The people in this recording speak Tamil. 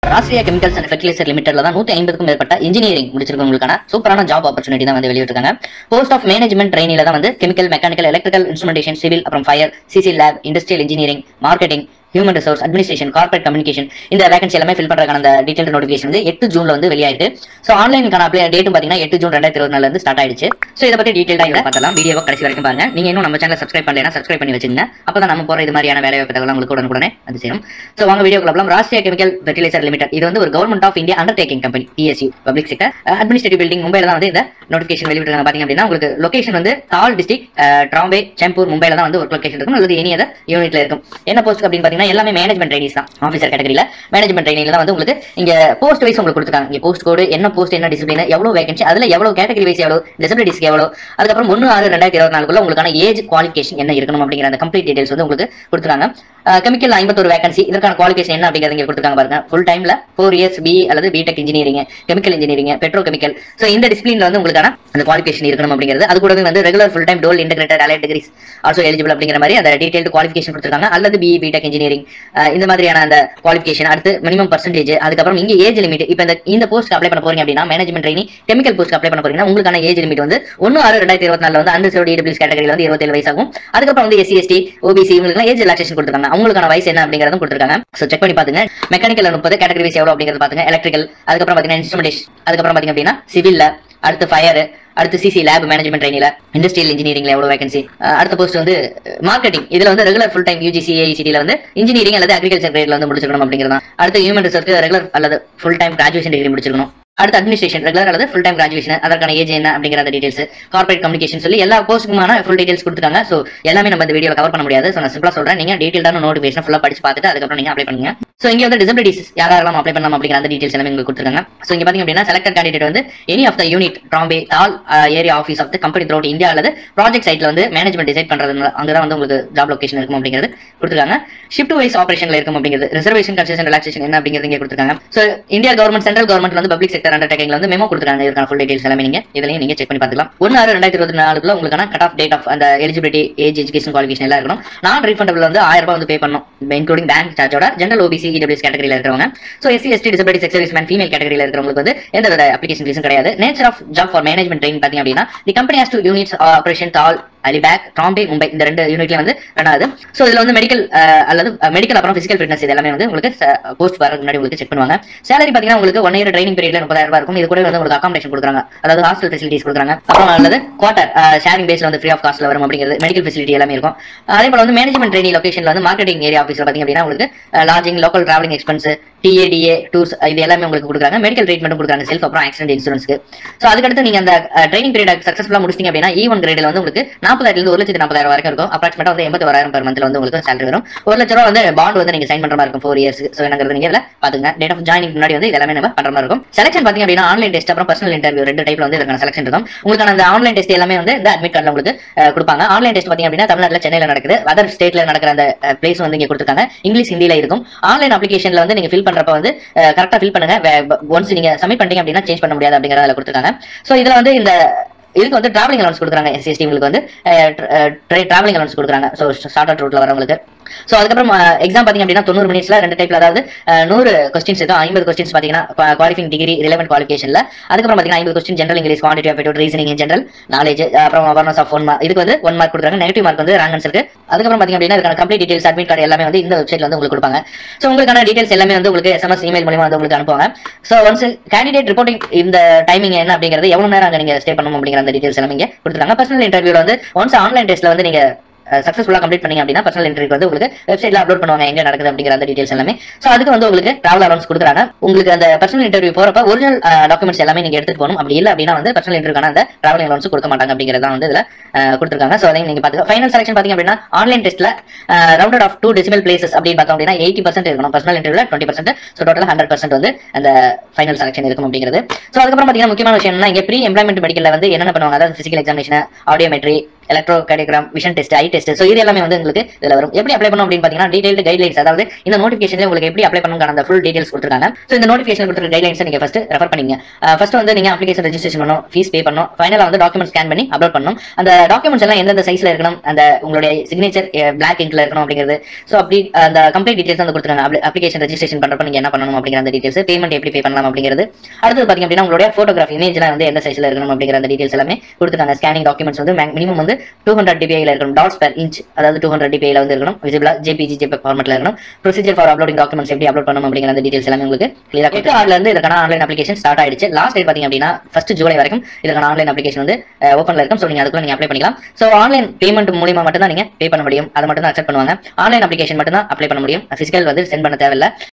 ராஷ்டிரியா கெமிக்கல்ஸ் அண்ட் ஃபெர்டிலைசர் லிமிடெட்ல தான் நூத்தி ஐம்பதுக்கும் மேற்பட்ட இன்ஜினியரிங் முடிச்சிருக்கவங்களுக்கான சூப்பரான ஜாப் ஆப்பர்ச்சுனிட்டி தான் வந்து வெளியிட்டிருக்காங்க போஸ்ட் ஆஃப் மேனேஜ்மெண்ட் ட்ரெயினில தான் வந்து chemical mechanical electrical instrumentation civil அப்புறம் fire CC lab industrial engineering marketing human resource administration corporate communication இந்த வேகன்சி எல்லாமே ஃபில் பண்றதுக்கான அந்த டீடைல் நோட்டிஃபிகேஷன் வந்து எட்டு ஜூன்ல வந்து வெளியாயிருக்கு ஸோ ஆன்லைனுக்கான அப்ளை டேட்டும் பாத்தீங்கன்னா எட்டு ஜூன் ரெண்டாயிரத்தி இருபது நாலுல இருந்து ஸ்டார்ட் ஆயிடுச்சு ஸோ இதை பத்தி டீடைல் தான் பார்த்தலாம் வீடியோ கடைசி வரைக்கும் பாருங்க நீங்க இன்னும் நம்ம சேனல் சப்ஸ்கிரைப் பண்ணலைன்னா சப்ஸ்கிரைப் பண்ணி வச்சுங்க அப்பதான் நம்ம போற இது மாதிரியான வேலை வாய்ப்பு தகவல் உங்களுக்கு உடனுக்குடனே அது சேரும் ஸோ வாங்க வீடியோ கிளப்லாம் ராஷ்டிரிய கெமிக்கல் ஃபெர்டிலைசர் லிமிடெட் இது வந்து ஒரு government of India undertaking company PSC public sector administrative building மும்பைல தான் வந்து இந்த நோட்டிஃபிகேஷன் வெளியிட்டிருக்காங்க பாத்தீங்க அப்படின்னா உங்களுக்கு லொகேஷன் வந்து தால் டிஸ்ட்ரிக் ட்ராம்பே செம்பூர் மும்பைல தான் வந்து ஒரு லொகேஷன் இருக்கும் அல்லது எனி அதர் யூனிட்ல இருக்கும் என்ன போஸ்ட் அப்படின்னு பாத்தீங்கன்னா எல்லாமே மேனேஜ்மெண்ட் ட்ரைனிஸ் தான் ஆஃபீஸர் கேட்டகரியில மேனேஜ்மெண்ட் ட்ரைனிங்ல தான் வந்து உங்களுக்கு இங்க போஸ்ட் வைஸ் உங்களுக்கு கொடுத்துருக்காங்க இங்க போஸ்ட் கோடு என்ன போஸ்ட் என்ன டிசிப்ளின் எவ்வளவு வேகன்சி அதுல எவ்வளவு கேட்டகரி வைஸ் எவ்வளவு டிசபிலிட்டிஸ்க்கு எவ்வளவு அதுக்கப்புறம் ஒன்னு ஆறு ரெண்டாயிரத்தி இருபத்தி நாலுக்குள்ள உங்களுக்கான ஏஜ் குவாலிஃபிகேஷன் என்ன இருக்கணும் அப்படிங்கிற அந்த கம்ப்ளீட் டீடைல்ஸ் வந்து உங்களுக்கு கொடுத்துருக்காங்க கெமிக்கல் ஐம்பத்தொரு வேகன்சி இதற்கான குவாலிஃபிகேஷன் என்ன அப்படிங்கிறது இங்க கொடுத்துருக்காங்க பாருங்க ஃபுல் டைம்ல ஃபோர் இயர்ஸ் பி அல்லது BTech engineering chemical engineering petrochemical so இந்த டிசிப்ளின்ல வந்து உங்களுக்கான அந்த குவாலிஃபிகேஷன் இருக்கணும் அப்படிங்கிறது அது கூடவே வந்து regular full time dual integrated allied degrees also eligible அப்படிங்கிற மாதிரி அந்த டீடைல்டு குவாலிஃபிகேஷன் கொடுத்துருக்காங்க அல்லது பிஇ பிடெக் இன்ஜினியரிங் இந்த மாதிரியான அந்த குவாலிஃபிகேஷன் அடுத்து மினிமம் பர்சன்டேஜ் அதுக்கப்புறம் இங்க ஏஜ் லிமிட் இப்போ இந்த இந்த போஸ்ட் அப்ளை பண்ண போறீங்க அப்படின்னா management training chemical post apply பண்ண போறீங்கன்னா உங்களுக்கான ஏஜ் லிமிட் வந்து ஒன்னு ஆறு ரெண்டாயிரத்தி இருபத்தி நாலுல வந்து அண்டர் இடபிள்யூஸ் கேட்டகரியில் வந்து இருபத்தேழு வயசாகும் அதுக்கப்புறம் வந்து எஸ்சி எஸ்டி ஓபிசி இவங்களுக்கு ஏஜ் ரிலாக்ஸேஷன் கொடுத்துருக்காங்க அவங்களுக்கான வயசு என்ன அப்படிங்கறதும் கொடுத்துருக்காங்க ஸோ செக் பண்ணி பாத்துங்க மெக்கானிக்கல் முப்பது கேட்டகரி வைஸ் எவ்வளவு அப்படிங்கிறது பாத்துங்க எலக்ட்ரிக்கல் அதுக்கப்புறம் பாத்தீங்கன்னா இன்ஸ்ட்ருமெண்டேஷன் அதுக்கப்புறம் பாத்தீங்க அப்படின்னா சிவில்ல அடுத்து ஃபயர் அடுத்து சிசி லேப் மேனேஜ்மெண்ட் ட்ரைனிங்ல இண்டஸ்ட்ரியல் இன்ஜினியரிங்ல எவ்வளவு வேகன்சி அடுத்த போஸ்ட் வந்து மார்க்கெட்டிங் இதுல வந்து ரெகுலர் ஃபுல் டைம் யூஜிசி ஏஐசிடில வந்து இன்ஜினியரிங் அல்லது அக்ரிகல்ச்சர் கிரேட்ல வந்து முடிச்சிருக்கணும் அப்படிங்கிறது அடுத்து ஹியூமன் ரிசர்ச் ரெகுலர் அல்லது ஃபுல் டைம் கிராஜுவேஷன் டிகிரி முடிச்சிருக்கணும் அடுத்து அட்மினிஸ்ட்ரேஷன் ரெகுலர் அல்லது ஃபுல் டைம் கிராஜுவேஷன் அதற்கான ஏஜ் என்ன அப்படிங்கிற அந்த டீடைல்ஸ் கார்பரேட் கம்யூனிகேஷன் சொல்லி எல்லா போஸ்ட்டுக்குமான ஃபுல் டீடைல்ஸ் கொடுத்துருக்காங்க ஸோ எல்லாமே நம்ம இந்த வீடியோ கவர் பண்ண முடியாது ஸோ நான் சிம்பிளா சொல்றேன் நீங்க டீடைல்டான நோட்டிஃபிகேஷன் ஃபுல்லா படிச்சு பார்த்துட்டு அதுக்கப்புறம் நீங்க அப்ளை பண்ணுங்க ஸோ இங்க வந்து டிசபிலிட்டிஸ் யாரெல்லாம் அப்ளை பண்ணலாம் அப்படிங்கிற அந்த டீடைல்ஸ் எல்லாமே உங்களுக்கு கொடுத்துருக்காங்க ஸோ இங்க பாத்தீங்க அப்படின்னா செலக்டட் கேண்டிடேட் வந்து any of the unit Trombay Thal area office of the company throughout India அல்லது ப்ராஜெக்ட் சைட்ல வந்து மேனேஜ்மெண்ட் டிசைட் பண்றது அங்கதான் வந்து உங்களுக்கு ஜாப் லொகேஷன் இருக்கும் அப்படிங்கிறது கொடுத்துருக்காங்க ஷிஃப்ட் வைஸ் ஆபரேஷன்ல இருக்கும் அப்படிங்கிறது ரிசர்வேஷன் கன்செஷன் ரிலாக்ஸேஷன் என்ன அப்படிங்கிறது இங்க கொடுத்துருக்காங்க so India government central government வந்து பப்ளிக் செக்டர் அண்டர்டேக்கிங்ல வந்து மெமோ கொடுத்துருக்காங்க இதுக்கான ஃபுல் டீடைல்ஸ் எல்லாமே நீங்க இதுலயும் நீங்க செக் பண்ணி பார்த்துக்கலாம் ஒன்னு ஆறு ரெண்டாயிரத்தி இருபத்தி நாலுக்குள்ள உங்களுக்கான கட் ஆஃப் டேட் ஆஃப் அந்த எலிஜிபிலிட்டி ஏஜ் எஜுகேஷன் குவாலிஃபிகேஷன் எல்லாம் இருக்கணும் நான் ரீஃபண்டபிள் வந்து ஆயிரம் ரூபாய் வந்து பே பண்ணணும் இன்க்ளூடிங் பேங்க் சார்ஜோட ஜென்ரல் ஓபிசி இடபிள்யூஸ் கேட்டகரியில் இருக்கிறவங்க so SC ST disability ex service female கேட்டகரியில் இருக்கிறவங்களுக்கு வந்து எந்த வித அப்ளிகேஷன் ஃபீஸும் கிடையாது nature of job for management train பாத்தீங்க அப்படின்னா the company has two units operation Thal Alibag Trombay Mumbai இந்த ரெண்டு யூனிட்ல வந்து ரன் ஆகுது ஸோ இதுல வந்து மெடிக்கல் அல்லது மெடிக்கல் அப்புறம் பிசிக்கல் ஃபிட்னஸ் இது எல்லாமே வந்து உங்களுக்கு போஸ்ட் வரதுக்கு முன்னாடி உங்களுக்கு செக் பண்ணுவாங்க சேலரி பாத்தீங்கன்னா உங்களுக்கு ஒன் இயர் ட்ரைனிங் பீரியட்ல முப்பதாயிரம் ரூபாய் இருக்கும் இது கூட வந்து உங்களுக்கு அகாமடேஷன் கொடுக்குறாங்க அதாவது ஹாஸ்டல் ஃபெசிலிட்டிஸ் கொடுக்குறாங்க அப்புறம் அல்லது குவார்டர் ஷேரிங் பேஸ்ல வந்து ஃப்ரீ ஆஃப் காஸ்ட்ல வரும் அப்படிங்கிறது மெடிக்கல் ஃபெசிலிட்டி எல்லாமே இருக்கும் அதே போல வந்து மேனேஜ்மெண்ட் ட்ரைனிங் லொகேஷன்ல வந்து மார்க்கெட்டிங் ஏரியா ஆஃபீஸ்ல பாத்தீங்க அப்படின்னா உங்களுக்கு lodging local travelling expense TA DA tours இது எல்லாமே உங்களுக்கு கொடுக்குறாங்க மெடிக்கல் ட்ரீட்மெண்ட் கொடுக்குறாங்க செல்ஃப் அப்புறம் ஆக்சிடென்ட் இன்சூரன்ஸ்க்கு ஸோ அதுக்கடுத்து நீங்க அந்த ட்ரைனிங் பீரியட் சக்ஸஸ்ஃபுல்லா முடிச்சிங்க அப்படின்னா ஈ ஒன் கிரேட்ல வந்து உங்களுக்கு நாற்பதாயிரத்துல இருந்து ஒரு லட்சத்தி நாற்பதாயிரம் வரைக்கும் இருக்கும் அப்ராக்சிமேட்டா வந்து எண்பத்தி வராயிரம் பெர் மந்த்ல வந்து உங்களுக்கு சேலரி வரும் ஒரு லட்ச ரூபா வந்து பாண்ட் வந்து நீங்க சைன் பண்ற மாதிரி இருக்கும் ஃபோர் இயர்ஸ் ஸோ என்னங்கிறது நீங்க இதுல பாத்துங்க டேட் ஆஃப் ஜாயினிங் முன்னாடி வந்து இது எல்லாமே நம்ம பண்ற மாதிரி இருக்கும் செலக்ஷன் பாத்தீங்க அப்படின்னா ஆன்லைன் டெஸ்ட் அப்புறம் பர்சனல் இன்டர்வியூ ரெண்டு டைப்ல வந்து இதுக்கான செலக்ஷன் இருக்கும் உங்களுக்கான அந்த ஆன்லைன் டெஸ்ட் எல்லாமே வந்து இந்த அட்மிட் கார்டில் உங்களுக்கு அஹ், கொடுப்பாங்க ஆன்லைன் டெஸ்ட் பாத்தீங்க அப்படின்னா தமிழ்நாட்டில் சென்னையில நடக்குது அதர் ஸ்டேட்ல நடக்கிற அந்த பிளேஸ் வந்து இங்க கொடுத்துருக்காங்க இங்கிலீஷ் ஹிந்தியில இருக்கும் ஆன்லைன் அப்ளிகேஷன்ல வந்து நீங்க ஃபில் பண்றப்ப வந்து கரெக்டா ஃபில் பண்ணுங்க ஒன்ஸ் நீங்க சப்மிட் பண்ணிட்டீங்க அப்படின்னா சேஞ்ச் பண்ண முடியாது அப்படிங்கறத கொடுத்துருக்காங்க ஸோ இதுல வந்து இந்த இதுக்கு வந்து டிராவலிங் அலவன்ஸ் கொடுக்குறாங்க எஸ்சிஎஸ்டி உங்களுக்கு வந்து டிராவலிங் அலவன்ஸ் கொடுக்குறாங்க ஸோ ஷார்ட் அவுட் ரூட்ல வரவங்களுக்கு ஸோ அதுக்கப்புறம் எக்ஸாம் பாத்தீங்க அப்படின்னா தொண்ணூறு மினிட்ஸ்ல ரெண்டு டைப்ல அதாவது அஹ், நூறு கொஸ்டின்ஸ் இருக்கும் ஐம்பது கொஸ்டின்ஸ் பாத்தீங்கன்னா குவாலிஃபிங் டிகிரி ரிலவெண்ட் குவாலிஃபிகேஷன்ல அதுக்கப்புறம் பாத்தீங்கன்னா ஐம்பது question general English quantity of reasoning in general knowledge அப்புறம் அவேர்னஸ் ஆஃப் ஒன் மார்க் இதுக்கு வந்து ஒன் மார்க் கொடுக்குறாங்க நெகட்டிவ் மார்க் வந்து ரேங்க் இருக்கு அதுக்கப்புறம் பாத்தீங்க அப்படின்னா இதுக்கான கம்ப்ளீட் டீடைல்ஸ் அட்மிட் கார்டு எல்லாமே வந்து இந்த வெப்சைட்ல வந்து உங்களுக்கு கொடுப்பாங்க ஸோ உங்களுக்கான டீடைல்ஸ் எல்லாமே வந்து உங்களுக்கு எஸ்எம்எஸ் இமெயில் மூலியமா வந்து உங்களுக்கு அனுப்புவாங்க ஸோ ஒன்ஸ் கேண்டிடேட் ரிப்போர்ட்டிங் இந்த டைமிங் என்ன அப்படிங்கிறது எவ்வளவு நேரம் அங்க நீங்க ஸ்டே பண்ணணும் அப்படிங்கிற அந்த டீடைல்ஸ் எல்லாமே இங்க கொடுத்துருக்காங்க பர்சனல் இன்டர்வியூல வந்து ஒன்ஸ் ஆன்லைன் டெஸ்ட்ல வந்து நீங்க சக்ஸஸ்ஃபுல்லா கம்ப்ளீட் பண்ணீங்க அப்படின்னா பர்சனல் இன்டர்வியூ வந்து உங்களுக்கு வெப்சைட்ல அப்லோட் பண்ணுவாங்க எங்க நடக்குது அப்படிங்கிற அந்த டீடைல்ஸ் எல்லாமே ஸோ அதுக்கு வந்து உங்களுக்கு டிராவல் அலவன்ஸ் கொடுக்குறாங்க உங்களுக்கு அந்த பர்சனல் இன்டர்வியூ போறப்ப ஒரிஜினல் டாக்குமெண்ட்ஸ் எல்லாமே நீங்க எடுத்துட்டு போகணும் அப்படி இல்லை அப்படின்னா வந்து பர்சனல் இன்டர்வியூக்கான அந்த டிராவலிங் அலவன்ஸ் கொடுக்க மாட்டாங்க அப்படிங்கிறத வந்து இதுல அஹ், கொடுத்துருக்காங்க ஸோ அதையும் நீங்க பாத்துக்க ஃபைனல் செலக்ஷன் பாத்தீங்க அப்படின்னா ஆன்லைன் டெஸ்ட்ல rounded off two decimal places அப்படின்னு பார்த்தோம் அப்படின்னா எயிட்டி பர்சன்ட் இருக்கணும் பர்சனல் இன்டர்வியூல twenty percent so total hundred percent வந்து அந்த ஃபைனல் செலக்ஷன் இருக்கும் அப்படிங்கிறது ஸோ அதுக்கப்புறம் பாத்தீங்கன்னா முக்கியமான விஷயம் என்ன இங்க ப்ரீ எம்ப்ளாய்மெண்ட் மெடிக்கல்ல வந்து என்னென்ன பண்ணுவாங்க அதாவது physical examination audiometry electrocardiogram vision test eye test so இது எல்லாமே வந்து உங்களுக்கு இதுல வரும் எப்படி அப்ளை பண்ணணும் அப்படின்னு பாத்தீங்கன்னா டீடைல்டு கைட்லைன்ஸ் அதாவது இந்த நோட்டிஃபிகேஷன்ல உங்களுக்கு எப்படி அப்ளை பண்ணணும் அந்த ஃபுல் டீடைல்ஸ் கொடுத்துருக்காங்க ஸோ இந்த நோட்டிஃபிகேஷன் கொடுத்துருக்க கைட்லைன்ஸ் நீங்க ஃபர்ஸ்ட் ரெஃபர் பண்ணீங்க ஃபர்ஸ்ட் வந்து நீங்க அப்ளிகேஷன் ரெஜிஸ்ட்ரேஷன் பண்ணணும் ஃபீஸ் பே பண்ணணும் ஃபைனலா வந்து டாக்குமெண்ட் ஸ்கேன் பண்ணி அப்லோட் பண்ணணும் அந்த டாக்குமெண்ட்ஸ் எல்லாம் எந்தெந்த சைஸ்ல இருக்கணும் அந்த உங்களுடைய சிக்னேச்சர் பிளாக் இங்க்ல இருக்கணும் அப்படிங்கிறது ஸோ அப்படி அந்த கம்ப்ளீட் டீடைல்ஸ் வந்து கொடுத்துருக்காங்க அப்ளிகேஷன் ரெஜிஸ்ட்ரேஷன் பண்றப்ப நீங்க என்ன பண்ணணும் அப்படிங்கிற அந்த டீடைல்ஸ் பேமெண்ட் எப்படி பே பண்ணலாம் அப்படிங்கிறது அடுத்தது பாத்தீங்க அப்படின்னா உங்களுடைய போட்டோகிராஃப் இமேஜ்லாம் வந்து எந்த சைஸ்ல இருக்கணும் அப்படிங்கிற அந்த டீடைல்ஸ் எல்லாமே கொடுத்துருக்காங்க ஸ்கேனிங் டாக்குமெண்ட்ஸ் வந்து மினிமம் வந்து டூ ஹண்ட்ரட் டிபிஐல இருக்கணும் டாட்ஸ் per இன்ச் அதாவது டூ ஹண்ட்ரட் டிபிஐல வந்து இருக்கணும் விசிபிளா ஜேபிஜி ஜேபி ஃபார்மெட்ல இருக்கணும் ப்ரொசீஜர் ஃபார் அப்லோடிங் டாக்குமெண்ட்ஸ் எப்படி அப்லோட் பண்ணணும் அப்படிங்கிற அந்த டீடைல்ஸ் எல்லாமே உங்களுக்கு கிளியரா எட்டு ஆறுல இருந்து இதற்கான ஆன்லைன் அப்ளிகேஷன் ஸ்டார்ட் ஆயிடுச்சு லாஸ்ட் டேட் பாத்தீங்க அப்படின்னா ஃபர்ஸ்ட் ஜூலை வரைக்கும் இதற்கான ஆன்லைன் அப்ளிகேஷன் வந்து ஓப்பன்ல இருக்கும் ஸோ நீங்க அதுக்குள்ள நீங்க அப்ளை பண்ணிக்கலாம் ஸோ ஆன்லைன் பேமெண்ட் மூலியமா மட்டும் தான் நீங்க பே பண்ண முடியும் அதை மட்டும் தான் அக்செப்ட் பண்ணுவாங்க ஆன்லைன் அப்ளிகேஷன் மட்டும் தான் அப்ளை பண்ண முடியும் பிசிக்கல் வந்து சென்ட் பண்ண தேவையில்ல